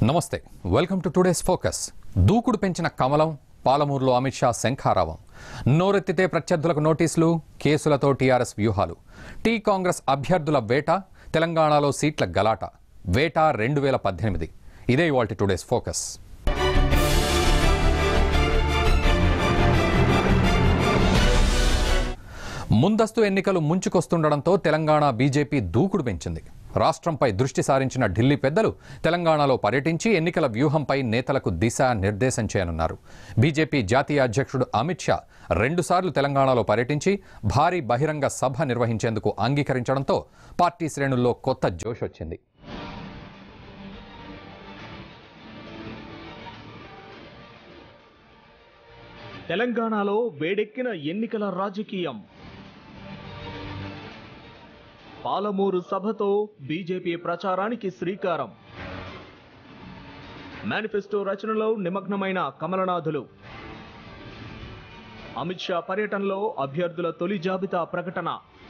నమస్తే welcome to today's focus దూకుడు పెంచిన కమలం పాలమూరులో అమిత్ షా శంఖారావం నోరెత్తితే ప్రత్యర్థులకు నోటీసులు కేసులతో టీఆర్ఎస్ వ్యూహాలు టీ కాంగ్రెస్ అభ్యర్థుల వేట తెలంగాణలో సీట్ల గలాట వేట రెండు వేల పద్దెనిమిది ఇదే ఇవాల్టి టుడేస్ ఫోకస్ ముందస్తు ఎన్నికలు ముంచుకొస్తుండడంతో తెలంగాణ బీజేపీ దూకుడు పెంచింది రాష్ట్రంపై దృష్టి సారించిన ఢిల్లీ పెద్దలు తెలంగాణలో పర్యటించి ఎన్నికల వ్యూహంపై నేతలకు దిశ నిర్దేశం చేయనున్నారు బీజేపీ జాతీయ అధ్యక్షుడు అమిత్ షా రెండుసార్లు తెలంగాణలో పర్యటించి భారీ బహిరంగ సభ నిర్వహించేందుకు అంగీకరించడంతో పార్టీ శ్రేణుల్లో కొత్త జోష్ వచ్చింది తెలంగాణలో వేడెక్కిన ఎన్నికల రాజకీయం పాలమూరు సభతో బీజేపీ ప్రచారానికి శ్రీకారం మేనిఫెస్టో రచనలో నిమగ్నమైన కమలనాథులు అమిత్ షా పర్యటనలో అభ్యర్థుల తొలి జాబితా ప్రకటన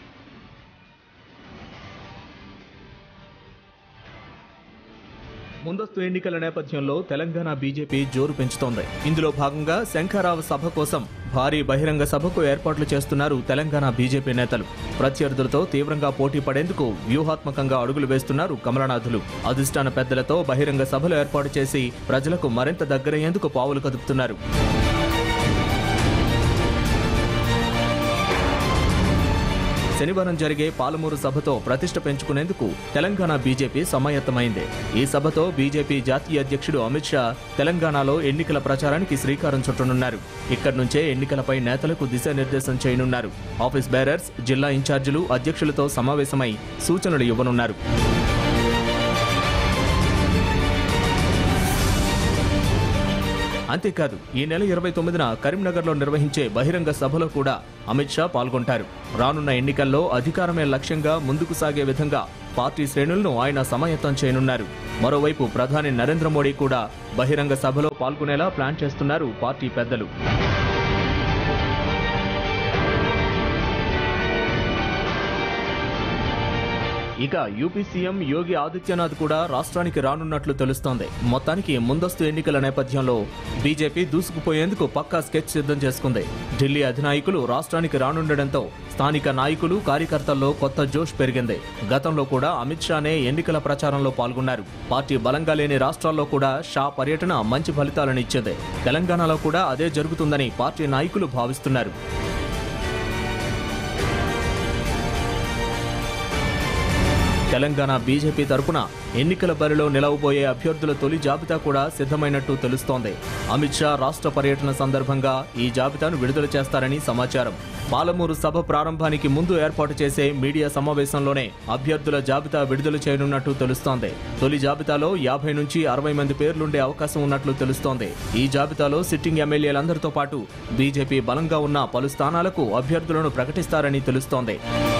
ముందస్తు ఎన్నికల నేపథ్యంలో తెలంగాణ బీజేపీ జోరు పెంచుతోంది ఇందులో భాగంగా శంఖారావు సభ కోసం భారీ బహిరంగ సభకు ఏర్పాట్లు చేస్తున్నారు తెలంగాణ బీజేపీ నేతలు ప్రత్యర్థులతో తీవ్రంగా పోటీ పడేందుకు వ్యూహాత్మకంగా అడుగులు వేస్తున్నారు కమలనాథులు అధిష్టాన పెద్దలతో బహిరంగ సభలు ఏర్పాటు చేసి ప్రజలకు మరింత దగ్గరయ్యేందుకు పావులు కదుపుతున్నారు శనివారం జరిగే పాలమూరు సభతో ప్రతిష్ట పెంచుకునేందుకు తెలంగాణ బీజేపీ సమాయత్తమైంది ఈ సభతో బీజేపీ జాతీయ అధ్యక్షుడు అమిత్ షా తెలంగాణలో ఎన్నికల ప్రచారానికి శ్రీకారం చుట్టనున్నారు ఇక్కడి నుంచే ఎన్నికలపై నేతలకు దిశానిర్దేశం చేయనున్నారు ఆఫీస్ బేరర్స్ జిల్లా ఇన్ఛార్జీలు అధ్యక్షులతో సమావేశమై సూచనలు ఇవ్వనున్నారు అంతేకాదు ఈ నెల ఇరవై తొమ్మిదిన కరీంనగర్లో నిర్వహించే బహిరంగ సభలో కూడా అమిత్ షా పాల్గొంటారు రానున్న ఎన్నికల్లో అధికారమే లక్ష్యంగా ముందుకు సాగే విధంగా పార్టీ శ్రేణులను ఆయన సమాయత్తం చేయనున్నారు మరోవైపు ప్రధాని నరేంద్ర మోడీ కూడా బహిరంగ సభలో పాల్గొనేలా ప్లాన్ చేస్తున్నారు పార్టీ పెద్దలు ఇక యూపీ సీఎం యోగి ఆదిత్యనాథ్ కూడా రాష్ట్రానికి రానున్నట్లు తెలుస్తోంది మొత్తానికి ముందస్తు ఎన్నికల నేపథ్యంలో బీజేపీ దూసుకుపోయేందుకు పక్కా స్కెచ్ సిద్ధం చేసుకుంది ఢిల్లీ అధినాయకులు రాష్ట్రానికి రానుండడంతో స్థానిక నాయకులు కార్యకర్తల్లో కొత్త జోష్ పెరిగింది గతంలో కూడా అమిత్ షానే ఎన్నికల ప్రచారంలో పాల్గొన్నారు పార్టీ బలంగా లేని రాష్ట్రాల్లో కూడా షా పర్యటన మంచి ఫలితాలను ఇచ్చింది తెలంగాణలో కూడా అదే జరుగుతుందని పార్టీ నాయకులు భావిస్తున్నారు తెలంగాణ బీజేపీ తరపున ఎన్నికల బరిలో నిలవబోయే అభ్యర్థుల తొలి జాబితా కూడా సిద్ధమైనట్టు తెలుస్తోంది అమిత్ షా రాష్ట్ర పర్యటన సందర్భంగా ఈ జాబితాను విడుదల చేస్తారని సమాచారం పాలమూరు సభ ప్రారంభానికి ముందు ఏర్పాటు చేసే మీడియా సమావేశంలోనే అభ్యర్థుల జాబితా విడుదల చేయనున్నట్టు తెలుస్తోంది తొలి జాబితాలో యాభై నుంచి అరవై మంది పేర్లుండే అవకాశం ఉన్నట్లు తెలుస్తోంది ఈ జాబితాలో సిట్టింగ్ ఎమ్మెల్యేలందరితో పాటు బీజేపీ బలంగా ఉన్న పలు స్థానాలకు అభ్యర్థులను ప్రకటిస్తారని తెలుస్తోంది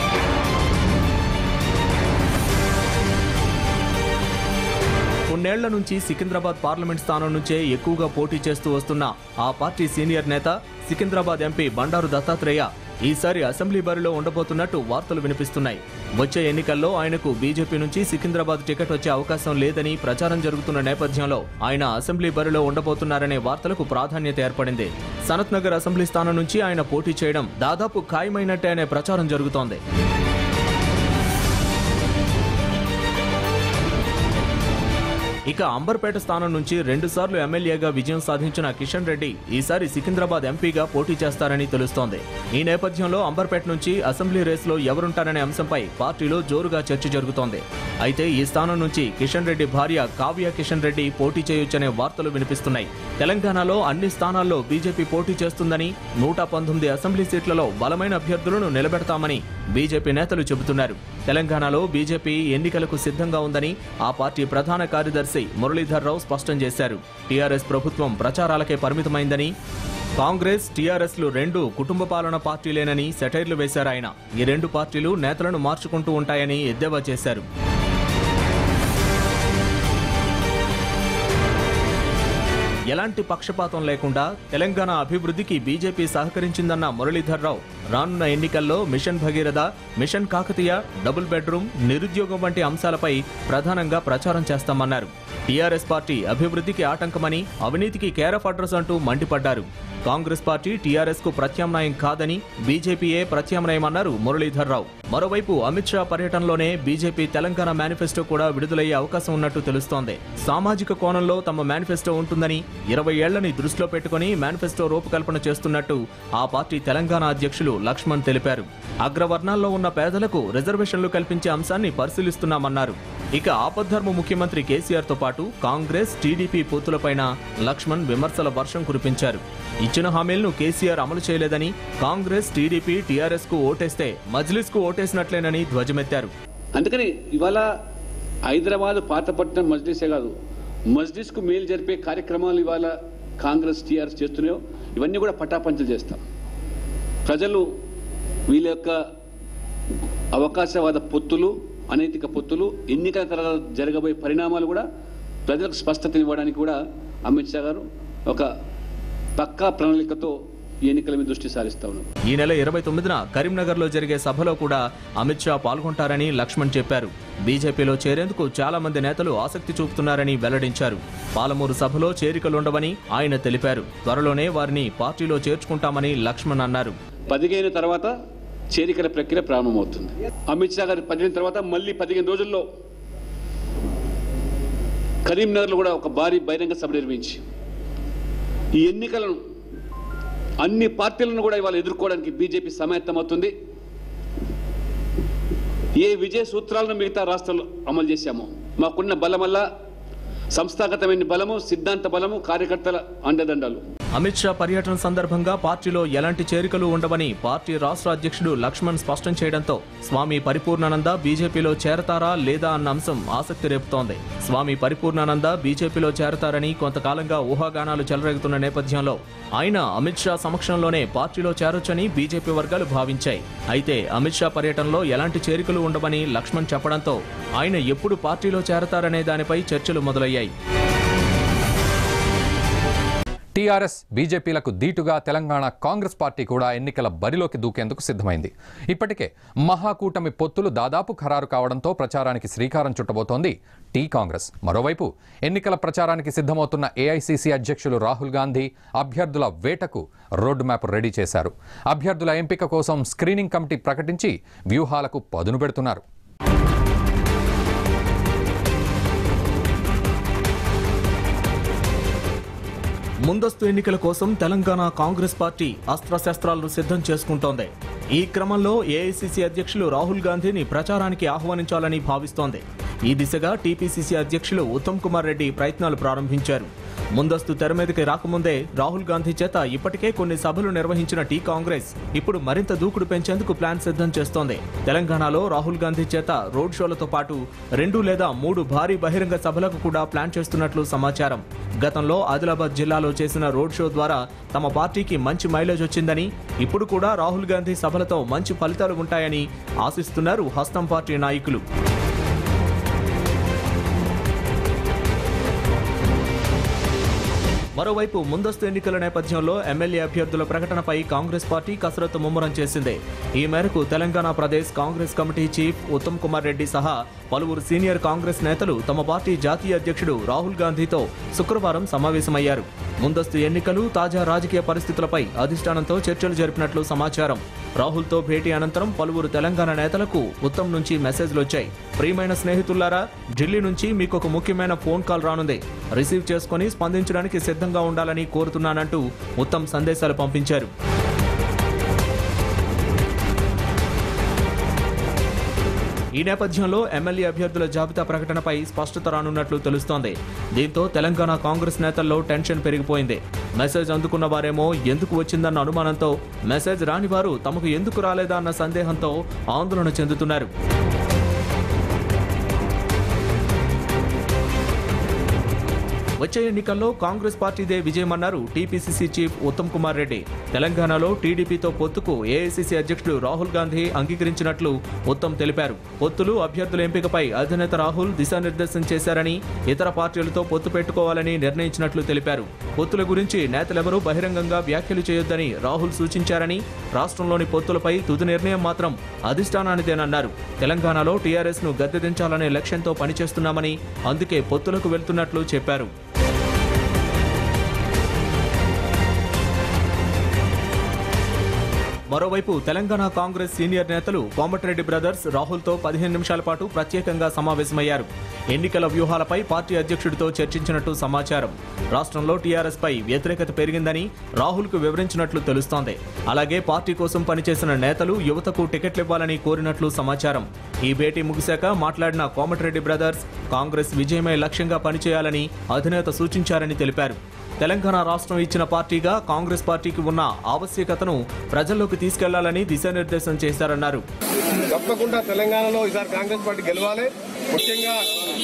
కొన్నేళ్ల నుంచి సికింద్రాబాద్ పార్లమెంట్ స్థానం నుంచే ఎక్కువగా పోటీ చేస్తూ వస్తున్న ఆ పార్టీ సీనియర్ నేత సికింద్రాబాద్ ఎంపీ బండారు దత్తాత్రేయ ఈసారి అసెంబ్లీ బరిలో ఉండబోతున్నట్టు వార్తలు వినిపిస్తున్నాయి వచ్చే ఎన్నికల్లో ఆయనకు బీజేపీ నుంచి సికింద్రాబాద్ టికెట్ వచ్చే అవకాశం లేదని ప్రచారం జరుగుతున్న నేపథ్యంలో ఆయన అసెంబ్లీ బరిలో ఉండబోతున్నారనే వార్తలకు ప్రాధాన్యత ఏర్పడింది సనత్ నగర్ అసెంబ్లీ స్థానం నుంచి ఆయన పోటీ చేయడం దాదాపు ఖాయమైనట్టే అనే ప్రచారం జరుగుతోంది ఇక అంబర్పేట స్థానం నుంచి రెండుసార్లు ఎమ్మెల్యేగా విజయం సాధించిన కిషన్ రెడ్డి ఈసారి సికింద్రాబాద్ ఎంపీగా పోటీ చేస్తారని తెలుస్తోంది ఈ నేపథ్యంలో అంబర్పేట నుంచి అసెంబ్లీ రేసులో ఎవరుంటారనే అంశంపై పార్టీలో జోరుగా చర్చ జరుగుతోంది అయితే ఈ స్థానం నుంచి కిషన్ రెడ్డి భార్య కావ్య కిషన్ రెడ్డి పోటీ చేయొచ్చనే వార్తలు వినిపిస్తున్నాయి తెలంగాణలో అన్ని స్థానాల్లో బీజేపీ పోటీ చేస్తుందని నూట పంతొమ్మిది అసెంబ్లీ సీట్లలో బలమైన అభ్యర్థులను నిలబెడతామని బీజేపీ నేతలు చెబుతున్నారు తెలంగాణలో బీజేపీ ఎన్నికలకు సిద్ధంగా ఉందని ఆ పార్టీ ప్రధాన కార్యదర్శి మురళీధర్ రావు స్పష్టం చేశారు టీఆర్ఎస్ ప్రభుత్వం ప్రచారాలకే పరిమితమైందని కాంగ్రెస్ టీఆర్ఎస్లు రెండు కుటుంబ పాలన పార్టీలేనని సెటైర్లు వేశారు ఆయన ఈ రెండు పార్టీలు నేతలను మార్చుకుంటూ ఉంటాయని ఎద్దేవా చేశారు ఎలాంటి పక్షపాతం లేకుండా తెలంగాణ అభివృద్ధికి బీజేపీ సహకరించిందన్న మురళీధర్ రావు రానున్న ఎన్నికల్లో mission Bhagiratha mission Kakatiya double bedroom నిరుద్యోగం వంటి అంశాలపై ప్రధానంగా ప్రచారం చేస్తామన్నారు టీఆర్ఎస్ పార్టీ అభివృద్ధికి ఆటంకమని అవినీతికి కేర్ ఆఫ్ అడ్రస్ అంటూ మండిపడ్డారు కాంగ్రెస్ పార్టీ టీఆర్ఎస్ కు ప్రత్యామ్నాయం కాదని బీజేపీయే ప్రత్యామ్నాయమన్నారు మురళీధర్ రావు మరోవైపు అమిత్ షా పర్యటనలోనే బీజేపీ తెలంగాణ మేనిఫెస్టో కూడా విడుదలయ్యే అవకాశం ఉన్నట్టు తెలుస్తోంది సామాజిక కోణంలో తమ మేనిఫెస్టో ఉంటుందని ఇరవై ఏళ్లని దృష్టిలో పెట్టుకుని మేనిఫెస్టో రూపకల్పన చేస్తున్నట్టు ఆ పార్టీ తెలంగాణ అధ్యక్షులు లక్ష్మణ్ తెలిపారు అగ్రవర్ణాల్లో ఉన్న పేదలకు రిజర్వేషన్లు కల్పించే అంశాన్ని పరిశీలిస్తున్నామన్నారు ఇక ఆపద్ధర్మ ముఖ్యమంత్రి కేసీఆర్ తో పాటు కాంగ్రెస్ టీడీపీ పొత్తులపైన లక్ష్మణ్ విమర్శల వర్షం కురిపించారు ఇచ్చిన హామీలను కేసీఆర్ అమలు చేయలేదని కాంగ్రెస్ టీడీపీ టీఆర్ఎస్ కు ఓటేస్తే మజ్లిస్ కు ఓటేసినట్లేనని ధ్వజమెత్తారు అందుకని ఇవాళ హైదరాబాద్ పాతపట్నం మజ్లిసే కాదు మజ్లిస్కు మేలు జరిపే కార్యక్రమాలు ఇవాళ కాంగ్రెస్ టీఆర్ఎస్ చేస్తున్నాయో ఇవన్నీ కూడా పటాపంచలు చేస్తాం ప్రజలు వీళ్ళ యొక్క అవకాశవాద పొత్తులు అనైతిక పొత్తులు ఎన్నికల తర్వాత జరగబోయే పరిణామాలు కూడా ప్రజలకు స్పష్టత ఇవ్వడానికి కూడా అమిత్ షా గారు ఒక పక్కా ప్రణాళికతో ఈ ఎన్నికల మీద దృష్టి సారిస్తా ఉన్నారు ఈ నెల ఇరవై తొమ్మిదిన కరీంనగర్లో జరిగే సభలో కూడా అమిత్ షా పాల్గొంటారని లక్ష్మణ్ చెప్పారు బీజేపీలో చేరేందుకు చాలా మంది నేతలు ఆసక్తి చూపుతున్నారని వెల్లడించారు పాలమూరు సభలో చేరికలుండవని ఆయన తెలిపారు త్వరలోనే వారిని పార్టీలో చేర్చుకుంటామని లక్ష్మణ్ అన్నారు పదిహేను తర్వాత చేరికల ప్రక్రియ ప్రారంభమవుతుంది అమిత్ షా గారి పదిహేను తర్వాత మళ్ళీ పదిహేను రోజుల్లో కరీంనగర్లో కూడా ఒక భారీ బహిరంగ సభ నిర్వహించి ఈ ఎన్నికలను అన్ని పార్టీలను కూడా ఇవాళ ఎదుర్కోవడానికి బీజేపీ సమాయత్తమవుతుంది ఏ విజయ సూత్రాలను మిగతా రాష్ట్రాల్లో అమలు చేశామో మాకున్న బలం వల్ల సంస్థాగతమైన బలము సిద్ధాంత బలము కార్యకర్తల అండదండాలు అమిత్ షా పర్యటన సందర్భంగా పార్టీలో ఎలాంటి చేరికలు ఉండవని పార్టీ రాష్ట్ర అధ్యక్షుడు లక్ష్మణ్ స్పష్టం చేయడంతో స్వామి పరిపూర్ణానంద బీజేపీలో చేరతారా లేదా అన్న అంశం ఆసక్తి రేపుతోంది స్వామి పరిపూర్ణానంద బీజేపీలో చేరతారని కొంతకాలంగా ఊహాగానాలు చెలరేగుతున్న నేపథ్యంలో ఆయన అమిత్ షా సమక్షంలోనే పార్టీలో చేరొచ్చని బీజేపీ వర్గాలు భావించాయి అయితే అమిత్ షా పర్యటనలో ఎలాంటి చేరికలు ఉండవని లక్ష్మణ్ చెప్పడంతో ఆయన ఎప్పుడు పార్టీలో చేరతారనే దానిపై చర్చలు మొదలయ్యాయి టీఆర్ఎస్ బీజేపీలకు దీటుగా తెలంగాణ కాంగ్రెస్ పార్టీ కూడా ఎన్నికల బరిలోకి దూకేందుకు సిద్ధమైంది ఇప్పటికే మహాకూటమి పొత్తులు దాదాపు ఖరారు కావడంతో ప్రచారానికి శ్రీకారం చుట్టబోతోంది టీ కాంగ్రెస్ మరోవైపు ఎన్నికల ప్రచారానికి సిద్ధమవుతున్న ఏఐసీసీ అధ్యక్షులు రాహుల్ గాంధీ అభ్యర్థుల వేటకు రోడ్డు మ్యాప్ రెడీ చేశారు అభ్యర్థుల ఎంపిక కోసం స్క్రీనింగ్ కమిటీ ప్రకటించి వ్యూహాలకు పదును పెడుతున్నారు ముందస్తు ఎన్నికల కోసం తెలంగాణ కాంగ్రెస్ పార్టీ అస్త్రశస్త్రాలను సిద్ధం చేసుకుంటోంది ఈ క్రమంలో ఏఐసిసి అధ్యక్షులు రాహుల్ గాంధీని ప్రచారానికి ఆహ్వానించాలని భావిస్తోంది ఈ దిశగా టీపీసీసీ అధ్యక్షులు ఉత్తమ్ కుమార్ రెడ్డి ప్రయత్నాలు ప్రారంభించారు ముందస్తు తెర మీదకి రాకముందే రాహుల్ గాంధీ చేత ఇప్పటికే కొన్ని సభలు నిర్వహించిన టీ కాంగ్రెస్ ఇప్పుడు మరింత దూకుడు పెంచేందుకు ప్లాన్ సిద్ధం చేస్తోంది తెలంగాణలో రాహుల్ గాంధీ చేత రోడ్ షోలతో పాటు రెండు లేదా మూడు భారీ బహిరంగ సభలకు కూడా ప్లాన్ చేస్తున్నట్లు సమాచారం గతంలో ఆదిలాబాద్ జిల్లాలో చేసిన రోడ్ షో ద్వారా తమ పార్టీకి మంచి మైలేజ్ వచ్చిందని ఇప్పుడు కూడా రాహుల్ గాంధీ సభలతో మంచి ఫలితాలు ఉంటాయని ఆశిస్తున్నారు హస్తం పార్టీ నాయకులు మరోవైపు ముందస్తు ఎన్నికల నేపథ్యంలో ఎమ్మెల్యే అభ్యర్థుల ప్రకటనపై కాంగ్రెస్ పార్టీ కసరత్తు ముమ్మరం చేసింది ఈ మేరకు తెలంగాణ ప్రదేశ్ కాంగ్రెస్ కమిటీ చీఫ్ ఉత్తమ్ కుమార్ రెడ్డి సహా పలువురు సీనియర్ కాంగ్రెస్ నేతలు తమ పార్టీ జాతీయ అధ్యక్షుడు రాహుల్ గాంధీతో శుక్రవారం సమావేశమయ్యారు ముందస్తు ఎన్నికలు తాజా రాజకీయ పరిస్థితులపై అధిష్టానంతో చర్చలు జరిపినట్లు సమాచారం రాహుల్తో భేటీ అనంతరం పలువురు తెలంగాణ నేతలకు ఉత్తమ్ నుంచి మెసేజ్లు వచ్చాయి ప్రియమైన స్నేహితులారా ఢిల్లీ నుంచి మీకు ఒక ముఖ్యమైన ఫోన్ కాల్ రానుంది రిసీవ్ చేసుకుని స్పందించడానికి సిద్ధంగా ఉండాలని కోరుతున్నానంటూ ఉత్తమ్ సందేశాలు పంపించారు ఈ నేపథ్యంలో ఎమ్మెల్యే అభ్యర్థుల జాబితా ప్రకటనపై స్పష్టత రానున్నట్లు తెలుస్తోంది దీంతో తెలంగాణ కాంగ్రెస్ నేతల్లో టెన్షన్ పెరిగిపోయింది మెసేజ్ అందుకున్న వారేమో ఎందుకు వచ్చిందన్న అనుమానంతో మెసేజ్ రాని వారు తమకు ఎందుకు రాలేదా అన్న సందేహంతో ఆందోళన చెందుతున్నారు వచ్చే ఎన్నికల్లో కాంగ్రెస్ పార్టీదే విజయమన్నారు టీపీసీసీ చీఫ్ ఉత్తమ్ కుమార్ రెడ్డి తెలంగాణలో టీడీపీతో పొత్తుకు ఏఐసీసీ అధ్యక్షుడు రాహుల్ గాంధీ అంగీకరించినట్లు ఉత్తమ్ తెలిపారు పొత్తులు అభ్యర్థుల ఎంపికపై అధినేత రాహుల్ దిశానిర్దేశం చేశారని ఇతర పార్టీలతో పొత్తు పెట్టుకోవాలని నిర్ణయించినట్లు తెలిపారు పొత్తుల గురించి నేతలెవరూ బహిరంగంగా వ్యాఖ్యలు చేయొద్దని రాహుల్ సూచించారని రాష్ట్రంలోని పొత్తులపై తుది నిర్ణయం మాత్రం అధిష్టానానిదేనన్నారు తెలంగాణలో టీఆర్ఎస్ ను గద్దెదించాలనే లక్ష్యంతో పనిచేస్తున్నామని అందుకే పొత్తులకు వెళ్తున్నట్లు చెప్పారు మరోవైపు తెలంగాణ కాంగ్రెస్ సీనియర్ నేతలు కోమటిరెడ్డి బ్రదర్స్ రాహుల్తో పదిహేను నిమిషాల పాటు ప్రత్యేకంగా సమావేశమయ్యారు ఎన్నికల వ్యూహాలపై పార్టీ అధ్యక్షుడితో చర్చించినట్టు సమాచారం రాష్ట్రంలో టీఆర్ఎస్ పై వ్యతిరేకత పెరిగిందని రాహుల్కు వివరించినట్లు తెలుస్తోంది అలాగే పార్టీ కోసం పనిచేసిన నేతలు యువతకు టికెట్లు ఇవ్వాలని కోరినట్లు సమాచారం ఈ భేటీ ముగిశాక మాట్లాడిన కోమటిరెడ్డి బ్రదర్స్ కాంగ్రెస్ విజయమే లక్ష్యంగా పనిచేయాలని అధినేత సూచించారని తెలిపారు తెలంగాణ రాష్ట్రం ఇచ్చిన పార్టీగా కాంగ్రెస్ పార్టీకి ఉన్న ఆవశ్యకతను ప్రజల్లోకి తీసుకెళ్లాలని దిశానిర్దేశం చేశారన్నారు తప్పకుండా తెలంగాణలో ఈసారి కాంగ్రెస్ పార్టీ గెలవాలి ముఖ్యంగా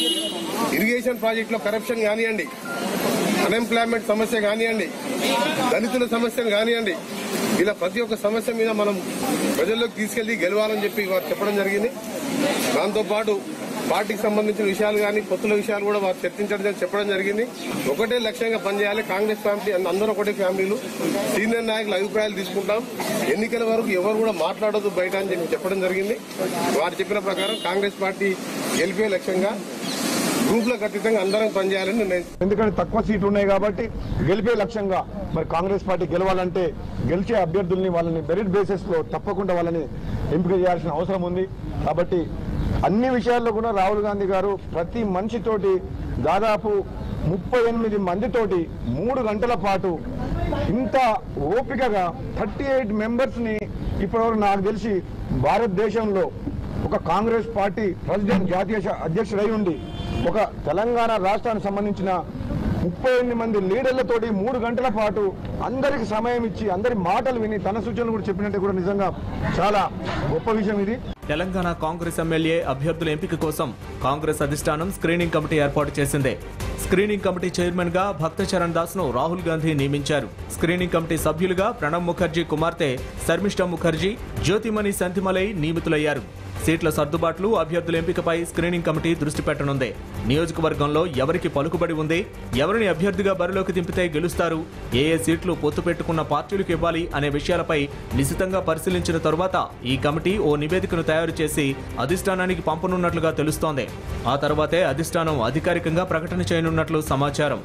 ఇరిగేషన్ ప్రాజెక్టులో కరప్షన్ కానివ్వండి అన్ఎంప్లాయ్మెంట్ సమస్య కానివ్వండి దళితుల సమస్యను కానివ్వండి ఇలా ప్రతి ఒక్క సమస్య మీద మనం ప్రజల్లోకి తీసుకెళ్లి గెలవాలని చెప్పి వారు చెప్పడం జరిగింది దాంతోపాటు పార్టీకి సంబంధించిన విషయాలు కానీ పొత్తుల విషయాలు కూడా వారు చర్చించడం చెప్పడం జరిగింది ఒకటే లక్ష్యంగా పనిచేయాలి కాంగ్రెస్ ఫ్యామిలీ అందరూ ఒకటే ఫ్యామిలీలు సీనియర్ నాయకుల అభిప్రాయాలు తీసుకుంటాం ఎన్నికల వరకు ఎవరు కూడా మాట్లాడదు బయట అని చెప్పి చెప్పడం జరిగింది వారు చెప్పిన ప్రకారం కాంగ్రెస్ పార్టీ గెలిపే లక్ష్యంగా గ్రూప్లకు అతీతంగా అందరం పనిచేయాలని నిర్ణయం ఎందుకంటే తక్కువ సీట్లు ఉన్నాయి కాబట్టి గెలిపే లక్ష్యంగా మరి కాంగ్రెస్ పార్టీ గెలవాలంటే గెలిచే అభ్యర్థుల్ని వాళ్ళని మెరిట్ బేసిస్ లో తప్పకుండా వాళ్ళని ఎంపిక చేయాల్సిన అవసరం ఉంది కాబట్టి అన్ని విషయాల్లో కూడా రాహుల్ గాంధీ గారు ప్రతి మనిషితోటి దాదాపు ముప్పై ఎనిమిది మందితోటి మూడు గంటల పాటు ఇంత ఓపికగా థర్టీ ఎయిట్ మెంబర్స్ ని ఇప్పటివరకు నాకు తెలిసి భారతదేశంలో ఒక కాంగ్రెస్ పార్టీ ప్రెసిడెంట్ జాతీయ శ- అధ్యక్షుడై ఉండి ఒక తెలంగాణ రాష్ట్రానికి సంబంధించిన ముప్పై ఎనిమిది మంది లీడర్లతోటి మూడు గంటల పాటు అందరికి సమయం ఇచ్చి అందరి మాటలు విని తన సూచనలు కూడా చెప్పినట్టే కూడా నిజంగా చాలా గొప్ప విషయం ఇది తెలంగాణ కాంగ్రెస్ ఎమ్మెల్యే అభ్యర్థుల ఎంపిక కోసం కాంగ్రెస్ అధిష్టానం స్క్రీనింగ్ కమిటీ ఏర్పాటు చేసింది స్క్రీనింగ్ కమిటీ చైర్మన్ గా భక్త చరణ్ దాస్ ను రాహుల్ గాంధీ నియమించారు స్క్రీనింగ్ కమిటీ సభ్యులుగా ప్రణబ్ ముఖర్జీ కుమార్తె శర్మిష్ఠ ముఖర్జీ జ్యోతిమణి సంతిమలై నియమితులయ్యారు సీట్ల సర్దుబాట్లు అభ్యర్థుల ఎంపికపై స్క్రీనింగ్ కమిటీ దృష్టి పెట్టనుంది నియోజకవర్గంలో ఎవరికి పలుకుబడి ఉంది ఎవరిని అభ్యర్థిగా బరిలోకి దింపితే గెలుస్తారు ఏ ఏ సీట్లు పొత్తు పెట్టుకున్న పార్టీలకు ఇవ్వాలి అనే విషయాలపై నిశితంగా పరిశీలించిన తరువాత ఈ కమిటీ ఓ నివేదికను తయారు చేసి అధిష్టానానికి పంపనున్నట్లుగా తెలుస్తోంది ఆ తర్వాతే అధిష్టానం అధికారికంగా ప్రకటన చేయనున్నట్లు సమాచారం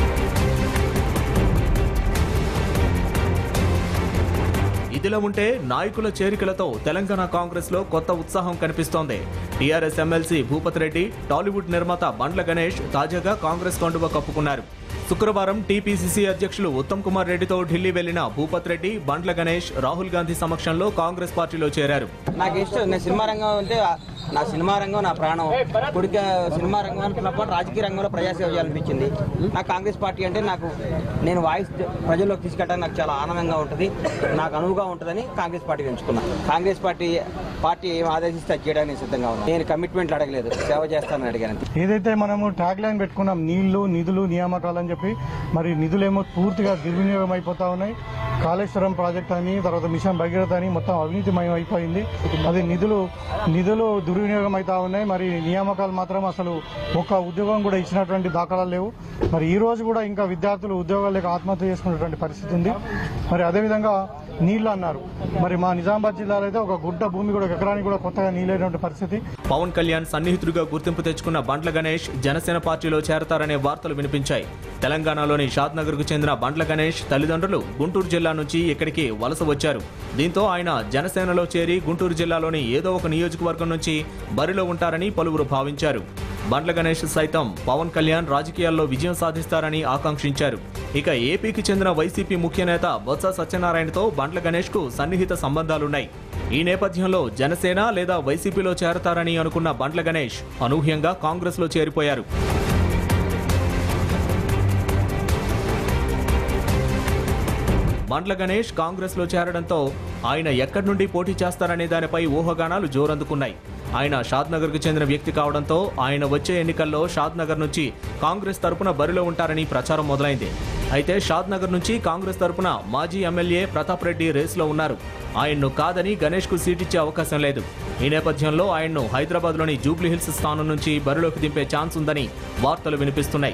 ఇదిలా ఉంటే నాయకుల చేరికలతో తెలంగాణ కాంగ్రెస్ లో కొత్త ఉత్సాహం కనిపిస్తోంది TRS MLC Bhupat Reddy Tollywood నిర్మాత బండ్ల గణేష్ తాజాగా కాంగ్రెస్ కండువా కప్పుకున్నారు శుక్రవారం టీపీసీసీ అధ్యక్షులు ఉత్తమ్ కుమార్ రెడ్డితో ఢిల్లీ వెళ్లిన భూపత్ రెడ్డి బండ్ల గణేష్ రాహుల్ గాంధీ సమక్షంలో కాంగ్రెస్ పార్టీలో చేరారు నాకు ఇష్టం నేను సినిమా రంగం అంటే నా సినిమా రంగం నా ప్రాణం కుడిక సినిమా రంగం అనుకున్న పాటు రాజకీయ రంగంలో ప్రజాసేవ చేయాలనిపించింది నాకు కాంగ్రెస్ పార్టీ అంటే నాకు నేను వాయిస్ ప్రజల్లోకి తీసుకెళ్ళడానికి నాకు చాలా ఆనందంగా ఉంటుంది నాకు అనువుగా ఉంటుందని కాంగ్రెస్ పార్టీ ఎంచుకున్నాను కాంగ్రెస్ పార్టీ పార్టీ ఏం ఆదేశిస్తే అది చేయడానికి నేను సిద్ధంగా ఉన్నాను నేను కమిట్మెంట్లు అడగలేదు సేవ చేస్తానని అడిగాను ఏదైతే మనము ట్యాగ్ లైన్ పెట్టుకున్నాం నీళ్లు నిధులు నియామకాలు అని చెప్పి మరి నిధులేమో పూర్తిగా దుర్వినియోగం అయిపోతా ఉన్నాయి కాళేశ్వరం ప్రాజెక్ట్ అని తర్వాత మిషన్ భగీరథ అని మొత్తం అవినీతిమయం అయిపోయింది అది నిధులు నిధులు దుర్వినియోగం అవుతా ఉన్నాయి మరి నియామకాలు మాత్రం అసలు ఒక్క ఉద్యోగం కూడా ఇచ్చినటువంటి దాఖలాలు లేవు మరి ఈ రోజు కూడా ఇంకా విద్యార్థులు ఉద్యోగాలు లేక ఆత్మహత్య చేసుకున్నటువంటి పరిస్థితి ఉంది మరి అదేవిధంగా నీళ్లు అన్నారు మరి మా నిజామాబాద్ జిల్లాలో అయితే ఒక గుడ్డ భూమి కూడా ఒక ఎకరానికి కూడా కొత్తగా నీళ్ళైనటువంటి పరిస్థితి పవన్ కళ్యాణ్ సన్నిహితుడిగా గుర్తింపు తెచ్చుకున్న బండ్ల గణేష్ జనసేన పార్టీలో చేరతారనే వార్తలు వినిపించాయి తెలంగాణలోని షాద్నగర్ కు చెందిన బండ్ల గణేష్ తల్లిదండ్రులు గుంటూరు జిల్లా నుంచి ఇక్కడికి వలస వచ్చారు దీంతో ఆయన జనసేనలో చేరి గుంటూరు జిల్లాలోని ఏదో ఒక నియోజకవర్గం నుంచి బరిలో ఉంటారని పలువురు భావించారు బండ్ల గణేష్ సైతం పవన్ కళ్యాణ్ రాజకీయాల్లో విజయం సాధిస్తారని ఆకాంక్షించారు ఇక ఏపీకి చెందిన వైసీపీ ముఖ్య నేత బొత్స సత్యనారాయణతో బండ్ల గణేష్ కు సన్నిహిత సంబంధాలున్నాయి ఈ నేపథ్యంలో జనసేన లేదా వైసీపీలో చేరతారని అనుకున్న బండ్ల గణేష్ అనూహ్యంగా కాంగ్రెస్ లో చేరిపోయారు బండ్ల గణేష్ కాంగ్రెస్ లో చేరడంతో ఆయన ఎక్కడి నుండి పోటీ చేస్తారనే దానిపై ఊహాగానాలు జోరందుకున్నాయి ఆయన షాద్ నగర్ కు చెందిన వ్యక్తి కావడంతో ఆయన వచ్చే ఎన్నికల్లో షాద్ నగర్ నుంచి కాంగ్రెస్ తరపున బరిలో ఉంటారని ప్రచారం మొదలైంది అయితే షాద్ నగర్ నుంచి కాంగ్రెస్ తరపున మాజీ ఎమ్మెల్యే ప్రతాప్ రెడ్డి రేసులో ఉన్నారు ఆయన్ను కాదని గణేష్ కు సీటిచ్చే అవకాశం లేదు ఈ నేపథ్యంలో ఆయన్ను హైదరాబాద్లోని జూబ్లీ హిల్స్ స్థానం నుంచి బరిలోకి దింపే ఛాన్స్ ఉందని వార్తలు వినిపిస్తున్నాయి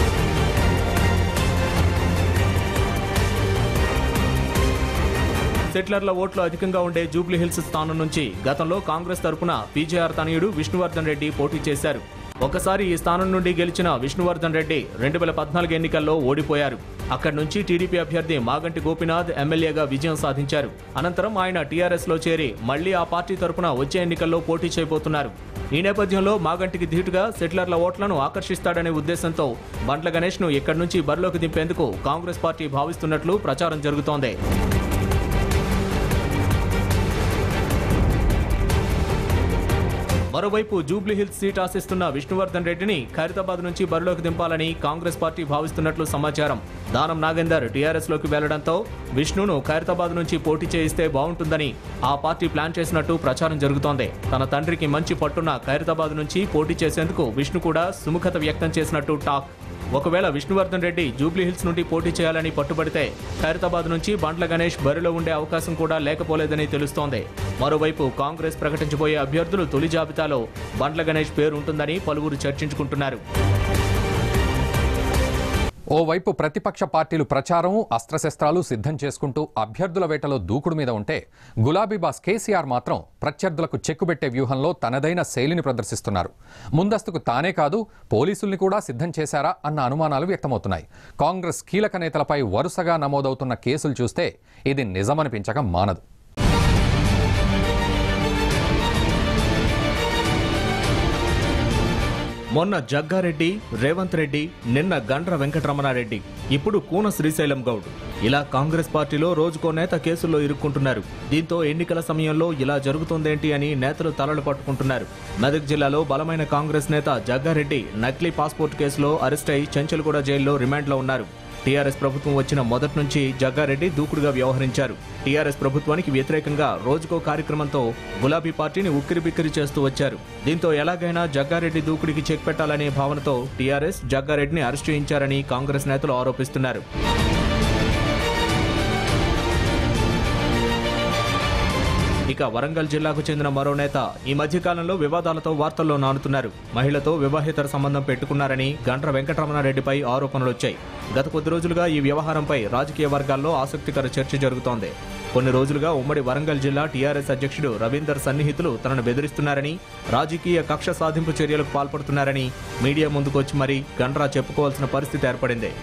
సెటిలర్ల ఓట్లు అధికంగా ఉండే జూబ్లీ హిల్స్ స్థానం నుంచి గతంలో కాంగ్రెస్ తరపున పీజేఆర్ తనయుడు విష్ణువర్ధన్ రెడ్డి పోటీ చేశారు ఒకసారి ఈ స్థానం నుండి గెలిచిన విష్ణువర్ధన్ రెడ్డి రెండు వేల పద్నాలుగు ఎన్నికల్లో ఓడిపోయారు అక్కడి నుంచి టీడీపీ అభ్యర్థి మాగంటి గోపినాథ్ ఎమ్మెల్యేగా విజయం సాధించారు అనంతరం ఆయన టీఆర్ఎస్ లో చేరి మళ్లీ ఆ పార్టీ తరపున వచ్చే ఎన్నికల్లో పోటీ చేయబోతున్నారు ఈ నేపథ్యంలో మాగంటికి ధీటుగా సెటిలర్ల ఓట్లను ఆకర్షిస్తాడనే ఉద్దేశంతో బండ్ల గణేష్ ను ఇక్కడి నుంచి బరిలోకి దింపేందుకు కాంగ్రెస్ పార్టీ భావిస్తున్నట్లు ప్రచారం జరుగుతోంది మరోవైపు జూబ్లీ హిల్స్ సీట్ ఆశిస్తున్న విష్ణువర్ధన్ రెడ్డిని ఖైరతాబాద్ నుంచి బరిలోకి దింపాలని కాంగ్రెస్ పార్టీ భావిస్తున్నట్లు సమాచారం దానం నాగేందర్ టీఆర్ఎస్ లోకి వెళ్లడంతో విష్ణును ఖైరతాబాద్ నుంచి పోటీ చేయిస్తే బాగుంటుందని ఆ పార్టీ ప్లాన్ చేసినట్టు ప్రచారం జరుగుతోంది తన తండ్రికి మంచి పట్టున్న ఖైరతాబాద్ నుంచి పోటీ చేసేందుకు విష్ణు కూడా సుముఖత వ్యక్తం చేసినట్టు టాక్ ఒకవేళ విష్ణువర్ధన్ రెడ్డి జూబ్లీ హిల్స్ నుండి పోటీ చేయాలని పట్టుబడితే ఖైరతాబాద్ నుంచి బండ్ల గణేష్ బరిలో ఉండే అవకాశం కూడా లేకపోలేదని తెలుస్తోంది మరోవైపు కాంగ్రెస్ ప్రకటించబోయే అభ్యర్థులు తొలి జాబితాలో బండ్ల గణేష్ పేరు ఉంటుందని పలువురు చర్చించుకుంటున్నారు ఓవైపు ప్రతిపక్ష పార్టీలు ప్రచారం అస్త్రశస్త్రాలు సిద్ధం చేసుకుంటూ అభ్యర్థుల వేటలో దూకుడు మీద ఉంటే గులాబీ బాస్ కేసీఆర్ మాత్రం ప్రత్యర్థులకు చెక్కుబెట్టే వ్యూహంలో తనదైన శైలిని ప్రదర్శిస్తున్నారు ముందస్తుకు తానే కాదు పోలీసుల్ని కూడా సిద్ధం చేశారా అన్న అనుమానాలు వ్యక్తమవుతున్నాయి కాంగ్రెస్ కీలక నేతలపై వరుసగా నమోదవుతున్న కేసులు చూస్తే ఇది నిజమనిపించక మానదు మొన్న జగ్గారెడ్డి రేవంత్ రెడ్డి నిన్న గండ్ర వెంకటరమణారెడ్డి ఇప్పుడు కూన శ్రీశైలం గౌడ్ ఇలా కాంగ్రెస్ పార్టీలో రోజుకో నేత కేసుల్లో ఇరుక్కుంటున్నారు దీంతో ఎన్నికల సమయంలో ఇలా జరుగుతోందేంటి అని నేతలు తలలు పట్టుకుంటున్నారు మెదక్ జిల్లాలో బలమైన కాంగ్రెస్ నేత జగ్గారెడ్డి నకిలీ పాస్పోర్ట్ కేసులో అరెస్ట్ అయి చెంచల్గూడ జైల్లో రిమాండ్లో ఉన్నారు టీఆర్ఎస్ ప్రభుత్వం వచ్చిన మొదటి నుంచి జగ్గారెడ్డి దూకుడుగా వ్యవహరించారు టీఆర్ఎస్ ప్రభుత్వానికి వ్యతిరేకంగా రోజుకో కార్యక్రమంతో గులాబీ పార్టీని ఉక్కిరిబిక్కిరి చేస్తూ వచ్చారు దీంతో ఎలాగైనా జగ్గారెడ్డి దూకుడికి చెక్ పెట్టాలనే భావనతో టీఆర్ఎస్ జగ్గారెడ్డిని అరెస్ట్ చేయించారని కాంగ్రెస్ నేతలు ఆరోపిస్తున్నారు ఇక వరంగల్ జిల్లాకు చెందిన మరో నేత ఈ మధ్యకాలంలో వివాదాలతో వార్తల్లో నానుతున్నారు మహిళతో వివాహేతర సంబంధం పెట్టుకున్నారని గండ్ర వెంకటరమణారెడ్డిపై ఆరోపణలొచ్చాయి గత కొద్ది రోజులుగా ఈ వ్యవహారంపై రాజకీయ వర్గాల్లో ఆసక్తికర చర్చ జరుగుతోంది కొన్ని రోజులుగా ఉమ్మడి వరంగల్ జిల్లా టీఆర్ఎస్ అధ్యక్షుడు రవీందర్ సన్నిహితులు తనను బెదిరిస్తున్నారని రాజకీయ కక్ష సాధింపు చర్యలకు పాల్పడుతున్నారని మీడియా ముందుకొచ్చి మరీ గండ్రా చెప్పుకోవాల్సిన పరిస్థితి ఏర్పడింది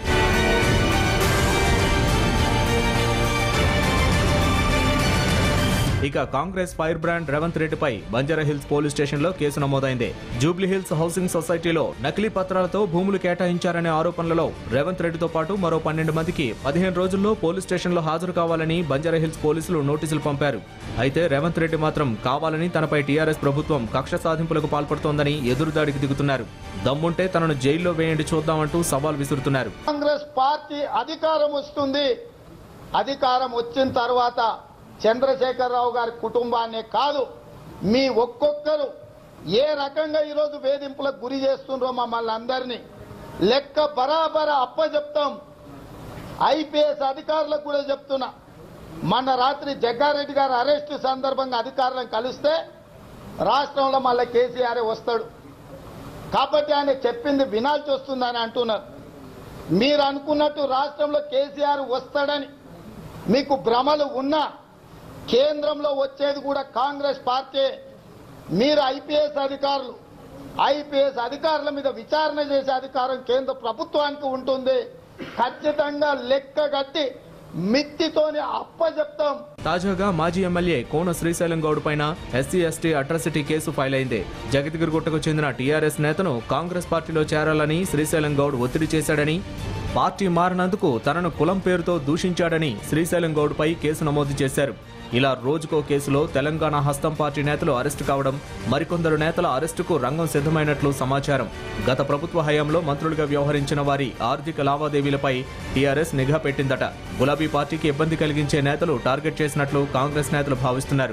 ఇక కాంగ్రెస్ ఫైర్ బ్రాండ్ రేవంత్ రెడ్డిపై బంజారా హిల్స్ పోలీస్ స్టేషన్లో కేసు నమోదైంది జూబ్లీ హిల్స్ హౌసింగ్ సొసైటీలో నకిలీ పత్రాలతో భూములు కేటాయించారనే ఆరోపణలలో రేవంత్ రెడ్డితో పాటు మరో పన్నెండు మందికి పదిహేను రోజుల్లో పోలీస్ స్టేషన్లో హాజరు కావాలని బంజారా హిల్స్ పోలీసులు నోటీసులు పంపారు అయితే రేవంత్ రెడ్డి మాత్రం కావాలని తనపై టీఆర్ఎస్ ప్రభుత్వం కక్ష సాధింపులకు పాల్పడుతోందని ఎదురుదాడికి దిగుతున్నారు దమ్ముంటే తనను జైల్లో వేయండి చూద్దామంటూ సవాల్ విసురుతున్నారు కాంగ్రెస్ పార్టీ అధికారం వస్తుంది అధికారం వచ్చిన తర్వాత చంద్రశేఖరరావు గారి కుటుంబాన్నే కాదు మీ ఒక్కొక్కరు ఏ రకంగా ఈరోజు వేధింపులకు గురి చేస్తుండ్రో మమ్మల్ని అందరినీ లెక్క బరాబర అప్పచెప్తాం ఐపీఎస్ అధికారులకు కూడా చెప్తున్నా మొన్న రాత్రి జగ్గారెడ్డి గారి అరెస్టు సందర్భంగా అధికారులను కలిస్తే రాష్ట్రంలో మళ్ళీ కేసీఆర్ వస్తాడు కాబట్టి ఆయన చెప్పింది వినాల్సి వస్తుందని అంటున్నారు మీరు అనుకున్నట్టు రాష్ట్రంలో కేసీఆర్ వస్తాడని మీకు భ్రమలు ఉన్నా కేంద్రంలో వచ్చేది కూడా కాంగ్రెస్ పార్టీ మీరు ఐపీఎస్ అధికారులు ఐపీఎస్ అధికారుల మీద విచారణ చేసే అధికారం కేంద్ర ప్రభుత్వానికి ఉంటుంది ఖచ్చితంగా లెక్క కట్టి మిత్తితోని అప్పచెప్తాం తాజాగా మాజీ ఎమ్మెల్యే కోన శ్రీశైలం గౌడ్ పైన SC ST atrocity case file అయింది జగద్గిరిగుట్టకు చెందిన టీఆర్ఎస్ నేతను కాంగ్రెస్ పార్టీలో చేరాలని శ్రీశైలం గౌడ్ ఒత్తిడి చేశాడని పార్టీ మారినందుకు తనను కులం పేరుతో దూషించాడని శ్రీశైలం గౌడ్పై కేసు నమోదు చేశారు ఇలా రోజుకో కేసులో తెలంగాణ హస్తం పార్టీ నేతలు అరెస్టు కావడం మరికొందరు నేతల అరెస్టుకు రంగం సిద్ధమైనట్లు సమాచారం గత ప్రభుత్వ హయాంలో మంత్రులుగా వ్యవహరించిన వారి ఆర్థిక లావాదేవీలపై టీఆర్ఎస్ నిఘా పెట్టిందట గులాబీ పార్టీకి ఇబ్బంది కలిగించే నేతలు టార్గెట్ చేసినట్లు కాంగ్రెస్ నేతలు భావిస్తున్నారు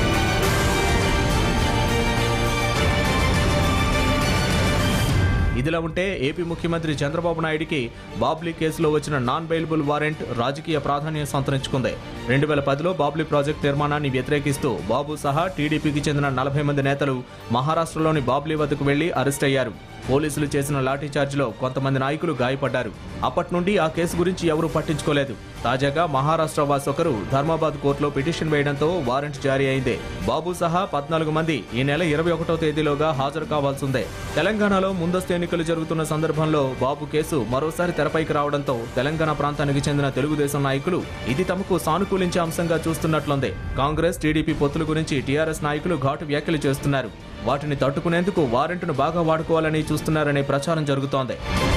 ఇదిలా ఉంటే ఏపీ ముఖ్యమంత్రి చంద్రబాబు నాయుడికి బాబ్లీ కేసులో వచ్చిన నాన్ బెయిలబుల్ వారెంట్ రాజకీయ ప్రాధాన్యం సంతరించుకుంది రెండు వేల పదిలో బాబ్లీ ప్రాజెక్టు నిర్మాణాన్ని వ్యతిరేకిస్తూ బాబు సహా టీడీపీకి చెందిన నలభై మంది నేతలు మహారాష్ట్రలోని బాబ్లీ వద్దకు వెళ్లి అరెస్ట్ అయ్యారు పోలీసులు చేసిన లాఠీచార్జిలో కొంతమంది నాయకులు గాయపడ్డారు అప్పటి నుండి ఆ కేసు గురించి ఎవరూ పట్టించుకోలేదు తాజాగా మహారాష్ట్ర వాసి ఒకరు ధర్మాబాద్ కోర్టులో పిటిషన్ వేయడంతో వారెంట్ జారీ అయింది బాబు సహా పద్నాలుగు మంది ఈ నెల ఇరవై ఒకటో తేదీలోగా హాజరు కావాల్సిందే తెలంగాణలో ముందస్తు ఎన్నికలు జరుగుతున్న సందర్భంలో బాబు కేసు మరోసారి తెరపైకి రావడంతో తెలంగాణ ప్రాంతానికి చెందిన తెలుగుదేశం నాయకులు ఇది తమకు సానుకూలించే అంశంగా చూస్తున్నట్లుంది కాంగ్రెస్ టీడీపీ పొత్తుల గురించి టీఆర్ఎస్ నాయకులు ఘాటు వ్యాఖ్యలు చేస్తున్నారు వాటిని తట్టుకునేందుకు వారెంట్ను బాగా వాడుకోవాలని చూస్తున్నారనే ప్రచారం జరుగుతోంది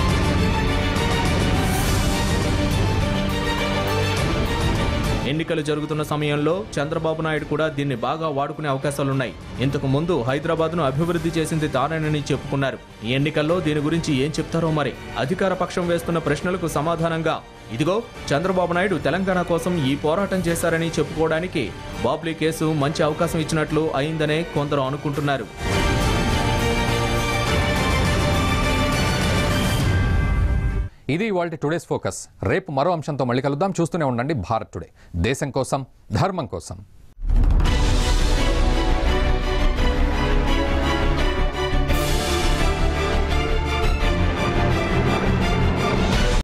ఎన్నికలు జరుగుతున్న సమయంలో చంద్రబాబు నాయుడు కూడా దీన్ని బాగా వాడుకునే అవకాశాలున్నాయి ఇంతకు ముందు హైదరాబాద్ను అభివృద్ధి చేసింది తానేనని చెప్పుకున్నారు ఈ ఎన్నికల్లో దీని గురించి ఏం చెప్తారో మరి అధికార పక్షం వేస్తున్న ప్రశ్నలకు సమాధానంగా ఇదిగో చంద్రబాబు నాయుడు తెలంగాణ కోసం ఈ పోరాటం చేశారని చెప్పుకోవడానికి బాబ్లీ కేసు మంచి అవకాశం ఇచ్చినట్లు అయిందనే కొందరు అనుకుంటున్నారు ఇది ఇవాళ టుడేస్ ఫోకస్ రేపు మరో అంశంతో మళ్ళీ కలుద్దాం చూస్తూనే ఉండండి భారత్ టుడే దేశం కోసం ధర్మం కోసం